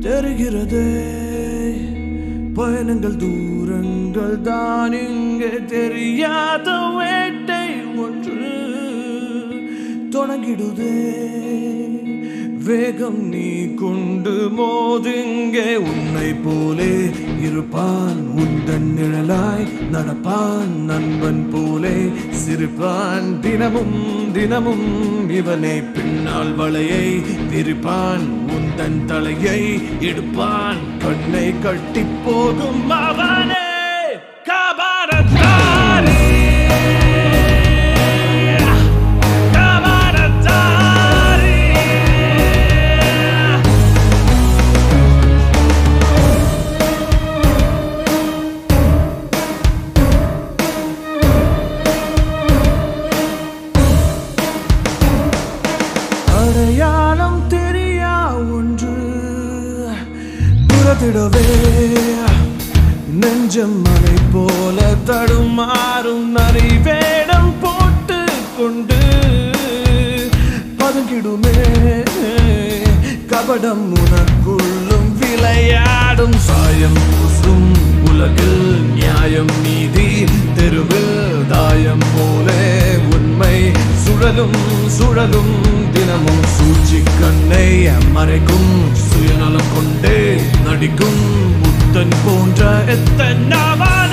தெரிகிறதே பயணங்கள் தூரங்கள் தான் இங்கே தெரியாத வேட்டை ஒன்று தொடங்கிடுதே வேகம் நீ கொண்டு மோதுங்கே உன்னை போலே இருப்பான் உந்தன் நிழலாய் நடப்பான் நண்பன் போலே சிரிப்பான் தினமும் தினமும் இவனை பின்னால் வலையை விரிப்பான் உந்தன் தலையை எடுப்பான் கண்ணை கட்டி போகும் அவனே காபாரத்தாரே காபாரத்தாரே அடையாளம் தெரியா ஒன்று புறத்திடவே நெஞ்சம் மலை போல தடுமாறும் நரி வேடம் போட்டு கொண்டு பதுங்கிடுமே கபடம் உனக்குள்ளும் விளையாடும் சாயம் பூசும் உலகில் நியாயம் நீதி தெருவில் தாயம் போலே உண்மை சுழலும் சுழலும் தினமும் சூழ்ச்சி கண்ணை மறைக்கும் சுயநலம் கொண்டே நடிக்கும் புத்தன் போன்ற எத்தனாவா